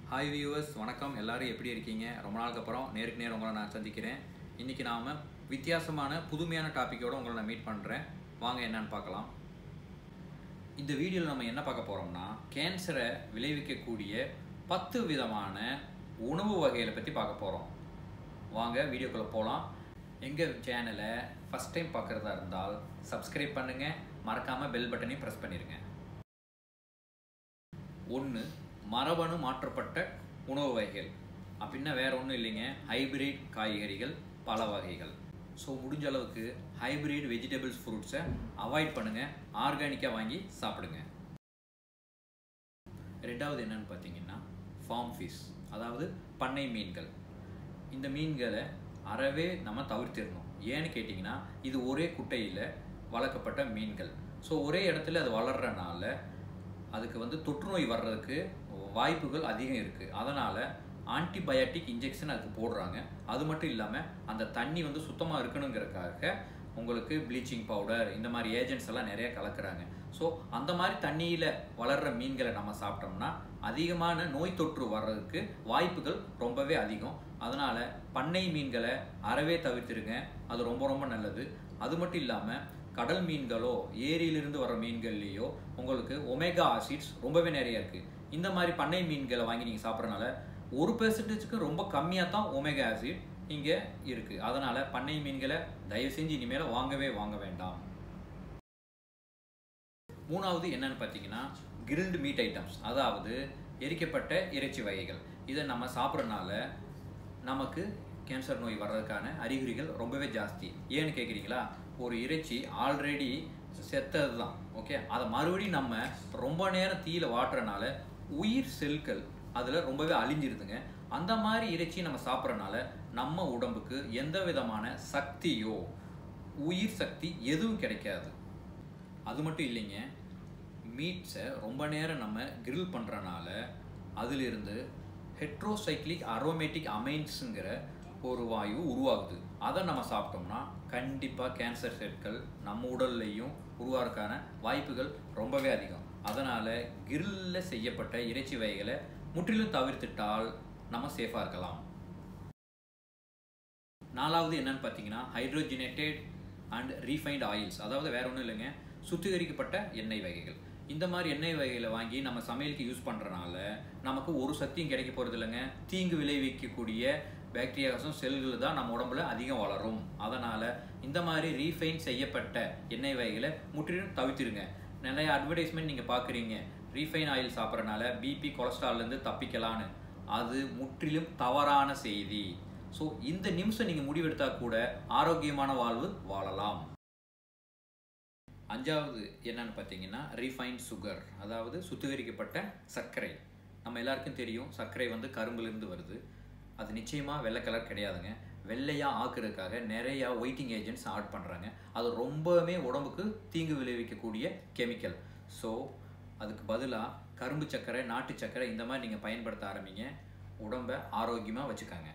hi viewers வணக்கம் எல்லாரும் எப்படி இருக்கீங்க ரொம்ப நாளுக்கு அப்புறம் நேருக்கு நேரம் உங்களை நான் சந்திக்கிறேன் இன்றைக்கி நாம் வித்தியாசமான புதுமையான டாப்பிக்கோடு உங்களை நான் மீட் பண்ணுறேன் வாங்க என்னன்னு பார்க்கலாம் இந்த வீடியோவில் நம்ம என்ன பார்க்க போகிறோம்னா கேன்சரை விளைவிக்கக்கூடிய பத்து விதமான உணவு வகைகளை பற்றி பார்க்க போகிறோம் வாங்க வீடியோக்குள்ளே போகலாம் எங்கள் சேனலை ஃபஸ்ட் டைம் பார்க்குறதா இருந்தால் சப்ஸ்கிரைப் பண்ணுங்கள் மறக்காமல் பெல் பட்டனையும் ப்ரெஸ் பண்ணிடுங்க ஒன்று மரபணு மாற்றப்பட்ட உணவு வகைகள் அப்படின்னா வேற ஒன்றும் இல்லைங்க ஹைபிரிட் காய்கறிகள் பல வகைகள் ஸோ முடிஞ்ச அளவுக்கு ஹைபிரிட் வெஜிடபிள்ஸ் ஃப்ரூட்ஸை அவாய்ட் பண்ணுங்கள் ஆர்கானிக்காக வாங்கி சாப்பிடுங்க ரெண்டாவது என்னன்னு பார்த்தீங்கன்னா ஃபார்ம் ஃபிஷ் அதாவது பண்ணை மீன்கள் இந்த மீன்களை அறவே நம்ம தவிர்த்திடணும் ஏன்னு கேட்டிங்கன்னா இது ஒரே குட்டையில் வளர்க்கப்பட்ட மீன்கள் ஸோ ஒரே இடத்துல அது வளர்றனால அதுக்கு வந்து தொற்றுநோய் வர்றதுக்கு வாய்ப்புகள் அதிகம் இருக்குது அதனால் ஆன்டிபயாட்டிக் இன்ஜெக்ஷன் அதுக்கு போடுறாங்க அது மட்டும் இல்லாமல் அந்த தண்ணி வந்து சுத்தமாக இருக்கணுங்கிறதுக்காக உங்களுக்கு ப்ளீச்சிங் பவுடர் இந்த மாதிரி ஏஜென்ட்ஸ் எல்லாம் நிறைய கலக்குறாங்க ஸோ அந்த மாதிரி தண்ணியில் வளர்கிற மீன்களை நம்ம சாப்பிட்டோம்னா அதிகமான நோய் தொற்று வர்றதுக்கு வாய்ப்புகள் ரொம்பவே அதிகம் அதனால் பண்ணை மீன்களை அறவே தவிர்த்துருங்க அது ரொம்ப ரொம்ப நல்லது அது மட்டும் இல்லாமல் கடல் மீன்களோ ஏரியிலிருந்து வர மீன்கள்லேயோ உங்களுக்கு ஒமேகா ஆசிட்ஸ் ரொம்பவே நிறைய இருக்குது இந்த மாதிரி பண்ணை மீன்களை வாங்கி நீங்கள் சாப்பிட்றனால ஒரு பெர்சன்டேஜுக்கு ரொம்ப கம்மியாக தான் ஒமேகா ஆசிட் இங்கே இருக்குது அதனால் பண்ணை மீன்களை தயவு செஞ்சு இனிமேல் வாங்கவே வாங்க வேண்டாம் மூணாவது என்னன்னு பார்த்தீங்கன்னா கிரில்டு மீட் ஐட்டம்ஸ் அதாவது எரிக்கப்பட்ட இறைச்சி வகைகள் இதை நம்ம சாப்பிட்றதுனால நமக்கு கேன்சர் நோய் வர்றதுக்கான அறிகுறிகள் ரொம்பவே ஜாஸ்தி ஏன்னு கேட்குறீங்களா ஒரு இறைச்சி ஆல்ரெடி செத்தது தான் ஓகே அதை மறுபடியும் நம்ம ரொம்ப நேரம் தீயில வாட்டுறனால உயிர் செல்கள் அதில் ரொம்பவே அழிஞ்சிருதுங்க அந்த மாதிரி இறைச்சி நம்ம சாப்பிட்றனால நம்ம உடம்புக்கு எந்த விதமான சக்தியோ உயிர் சக்தி எதுவும் கிடைக்காது அது மட்டும் இல்லைங்க மீட்ஸை ரொம்ப நேரம் நம்ம கிரில் பண்ணுறனால அதிலிருந்து ஹெட்ரோசைக்ளிக் அரோமேட்டிக் அமைன்ஸுங்கிற ஒரு வாயு உருவாகுது அதை நம்ம சாப்பிட்டோம்னா கண்டிப்பாக கேன்சர் செல்கள் நம்ம உடல்லையும் உருவாகிறதுக்கான வாய்ப்புகள் ரொம்பவே அதிகம் அதனால் கிரில்லில் செய்யப்பட்ட இறைச்சி வகைகளை முற்றிலும் தவிர்த்துட்டால் நம்ம சேஃபாக இருக்கலாம் நாலாவது என்னன்னு பார்த்தீங்கன்னா ஹைட்ரோஜினேட்டட் அண்ட் ரீஃபைண்ட் ஆயில்ஸ் அதாவது வேற ஒன்றும் இல்லைங்க சுத்திகரிக்கப்பட்ட எண்ணெய் வகைகள் இந்த மாதிரி எண்ணெய் வகைகளை வாங்கி நம்ம சமையலுக்கு யூஸ் பண்ணுறனால நமக்கு ஒரு சக்தியும் கிடைக்க போகிறது இல்லைங்க தீங்கு விளைவிக்கக்கூடிய பாக்டீரியாஸும் செல்கள் தான் நம்ம உடம்புல அதிகம் வளரும் அதனால் இந்த மாதிரி ரீஃபைன் செய்யப்பட்ட எண்ணெய் வகைகளை முற்றிலும் தவிர்த்திருங்க நிறைய அட்வர்டைஸ்மெண்ட் நீங்கள் பார்க்குறீங்க ரீஃபைன் ஆயில் சாப்பிட்றனால பிபி கொலஸ்ட்ரால்லேருந்து தப்பிக்கலான்னு அது முற்றிலும் தவறான செய்தி ஸோ இந்த நிமிஷம் நீங்கள் முடிவெடுத்தால் கூட ஆரோக்கியமான வாழ்வு வாழலாம் அஞ்சாவது என்னன்னு பார்த்தீங்கன்னா ரீஃபைன்ட் சுகர் அதாவது சுத்திகரிக்கப்பட்ட சர்க்கரை நம்ம எல்லாருக்கும் தெரியும் சர்க்கரை வந்து கரும்புலேருந்து வருது அது நிச்சயமாக வெள்ளை கலர் கிடையாதுங்க வெள்ளையாக ஆக்குறதுக்காக நிறையா ஒயிட்டிங் ஏஜென்ட்ஸ் ஆட் பண்ணுறாங்க அது ரொம்பவுமே உடம்புக்கு தீங்கு விளைவிக்கக்கூடிய கெமிக்கல் ஸோ அதுக்கு பதிலாக கரும்பு சர்க்கரை நாட்டு சர்க்கரை இந்த மாதிரி நீங்கள் பயன்படுத்த ஆரம்பிங்க உடம்பை ஆரோக்கியமாக வச்சுக்காங்க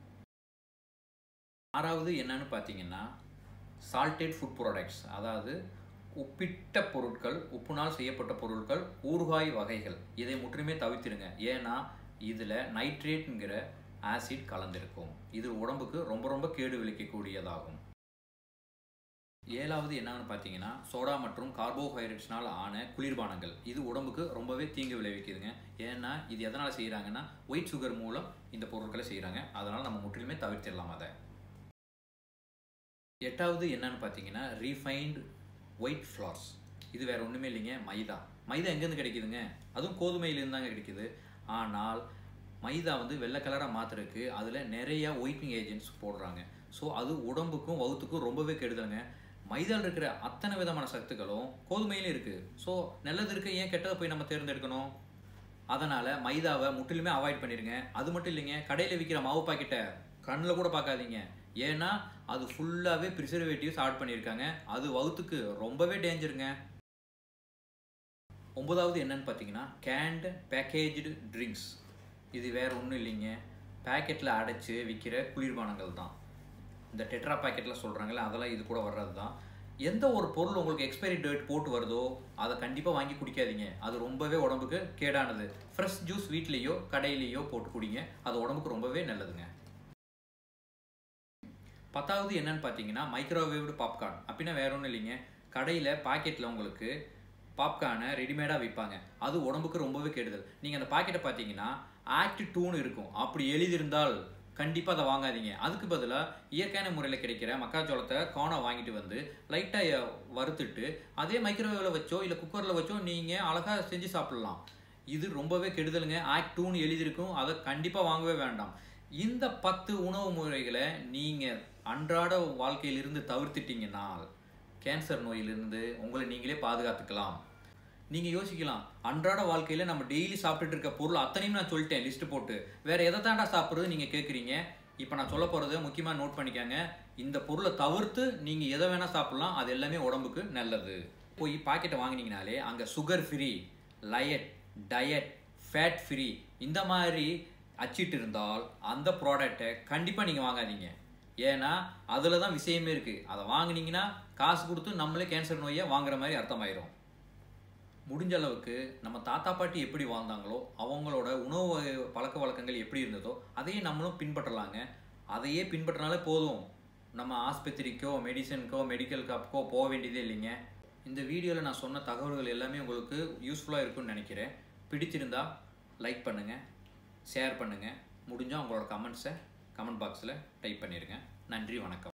ஆறாவது என்னன்னு பார்த்தீங்கன்னா சால்டேட் ஃபுட் ப்ராடக்ட்ஸ் அதாவது உப்பிட்ட பொருட்கள் உப்புனால் செய்யப்பட்ட பொருட்கள் ஊறுகாய் வகைகள் இதை முற்றிலுமே தவிர்த்திடுங்க ஏன்னா இதில் நைட்ரேட்ங்கிற ஆசிட் கலந்திருக்கும் இது உடம்புக்கு ரொம்ப ரொம்ப கேடு விளைக்கக்கூடியதாகும் ஏழாவது என்னன்னு பார்த்தீங்கன்னா சோடா மற்றும் கார்போஹைட்ரேட்ஸ்னால் ஆன குளிர்பானங்கள் இது உடம்புக்கு ரொம்பவே தீங்கு விளைவிக்குதுங்க ஏன்னா இது எதனால் செய்கிறாங்கன்னா ஒயிட் சுகர் மூலம் இந்த பொருட்களை செய்கிறாங்க அதனால் நம்ம முற்றிலுமே தவிர்த்திடலாம் அதை எட்டாவது என்னன்னு பார்த்தீங்கன்னா ரீஃபைன்டு ஒயிட் ஃப்ளார்ஸ் இது வேறு ஒன்றுமே இல்லைங்க மைதா மைதா எங்கேருந்து கிடைக்குதுங்க அதுவும் கோதுமையிலேருந்து தாங்க கிடைக்குது ஆனால் மைதா வந்து வெள்ளை கலராக மாற்றுறதுக்கு அதில் நிறைய ஒயிட்டிங் ஏஜென்ட்ஸ் போடுறாங்க ஸோ அது உடம்புக்கும் வகுத்துக்கும் ரொம்பவே கெடுதலுங்க மைதாவில் இருக்கிற அத்தனை விதமான சத்துக்களும் கோதுமையிலும் இருக்குது ஸோ நல்லது இருக்க ஏன் கெட்டதை போய் நம்ம தேர்ந்தெடுக்கணும் அதனால் மைதாவை முற்றிலுமே அவாய்ட் பண்ணிடுங்க அது மட்டும் இல்லைங்க கடையில் விற்கிற மாவு பாக்கெட்டை கண்ணில் கூட பார்க்காதீங்க ஏன்னா அது ஃபுல்லாகவே ப்ரிசர்வேட்டிவ்ஸ் ஆட் பண்ணியிருக்காங்க அது வகுத்துக்கு ரொம்பவே டேஞ்சருங்க ஒன்பதாவது என்னன்னு பார்த்தீங்கன்னா கேண்ட் பேக்கேஜ்டு ட்ரிங்க்ஸ் இது வேறு ஒன்றும் இல்லைங்க பேக்கெட்டில் அடைச்சி விற்கிற குளிர்பானங்கள் தான் இந்த டெட்ரா பேக்கெட்டில் சொல்கிறாங்களே அதெல்லாம் இது கூட வர்றது தான் எந்த ஒரு பொருள் உங்களுக்கு எக்ஸ்பைரி டேட் போட்டு வருதோ அதை கண்டிப்பாக வாங்கி குடிக்காதீங்க அது ரொம்பவே உடம்புக்கு கேடானது ஃப்ரெஷ் ஜூஸ் வீட்லேயோ கடையிலேயோ போட்டு குடிங்க அது உடம்புக்கு ரொம்பவே நல்லதுங்க பத்தாவது என்னன்னு பார்த்தீங்கன்னா மைக்ரோவேவ்டு பாப்கார்ன் அப்படின்னா வேற ஒன்றும் இல்லைங்க கடையில் பாக்கெட்டில் உங்களுக்கு பாப்கார்னை ரெடிமேடாக விற்பாங்க அது உடம்புக்கு ரொம்பவே கெடுதல் நீங்கள் அந்த பாக்கெட்டை பார்த்தீங்கன்னா ஆக்ட் டூன்னு இருக்கும் அப்படி எழுதியிருந்தால் கண்டிப்பாக அதை வாங்காதீங்க அதுக்கு பதிலாக இயற்கையான முறையில் கிடைக்கிற மக்காச்சோளத்தை கோனை வாங்கிட்டு வந்து லைட்டாக வறுத்துட்டு அதே மைக்ரோவேவில் வச்சோ இல்லை குக்கரில் வச்சோ நீங்கள் அழகாக செஞ்சு சாப்பிட்லாம் இது ரொம்பவே கெடுதலுங்க ஆக்ட் டூன்னு எழுதியிருக்கும் அதை கண்டிப்பாக வாங்கவே வேண்டாம் இந்த பத்து உணவு முறைகளை நீங்கள் அன்றாட வாழ்க்கையிலிருந்து தவிர்த்துட்டீங்கன்னா கேன்சர் நோயிலிருந்து உங்களை நீங்களே பாதுகாத்துக்கலாம் நீங்கள் யோசிக்கலாம் அன்றாட வாழ்க்கையில் நம்ம டெய்லி சாப்பிட்டுட்டு இருக்க பொருள் அத்தனையும் நான் சொல்லிட்டேன் லிஸ்ட் போட்டு வேற எதை தாண்டா சாப்பிட்றது நீங்கள் கேட்குறீங்க இப்போ நான் சொல்ல போகிறது முக்கியமாக நோட் பண்ணிக்கோங்க இந்த பொருளை தவிர்த்து நீங்கள் எதை வேணால் சாப்பிட்லாம் அது எல்லாமே உடம்புக்கு நல்லது போய் பாக்கெட்டை வாங்கினீங்கனாலே அங்கே சுகர் ஃப்ரீ லயட் டயட் ஃபேட் ஃப்ரீ இந்த மாதிரி அச்சிட்டு இருந்தால் அந்த ப்ராடக்டை கண்டிப்பாக நீங்கள் வாங்காதீங்க ஏன்னா அதில் தான் விஷயமே இருக்குது அதை வாங்கினீங்கன்னா காசு கொடுத்து நம்மளே கேன்சர் நோயை வாங்குற மாதிரி அர்த்தமாயிரும் முடிஞ்ச அளவுக்கு நம்ம தாத்தா பாட்டி எப்படி வாழ்ந்தாங்களோ அவங்களோட உணவு வகை- பழக்க வழக்கங்கள் எப்படி இருந்ததோ அதையே நம்மளும் பின்பற்றலாங்க அதையே பின்பற்றினாலே போதும் நம்ம ஆஸ்பத்திரிக்கோ மெடிசனுக்கோ மெடிக்கல் காப்புக்கோ போக வேண்டியதே இல்லைங்க இந்த வீடியோவில் நான் சொன்ன தகவல்கள் எல்லாமே உங்களுக்கு யூஸ்ஃபுல்லாக இருக்கும்னு நினைக்கிறேன் பிடிச்சிருந்தா லைக் பண்ணுங்கள் ஷேர் பண்ணுங்கள் முடிஞ்சால் உங்களோட கமெண்ட்ஸை கமெண்ட் பாக்ஸில் டைப் பண்ணிடுங்க நன்றி வணக்கம்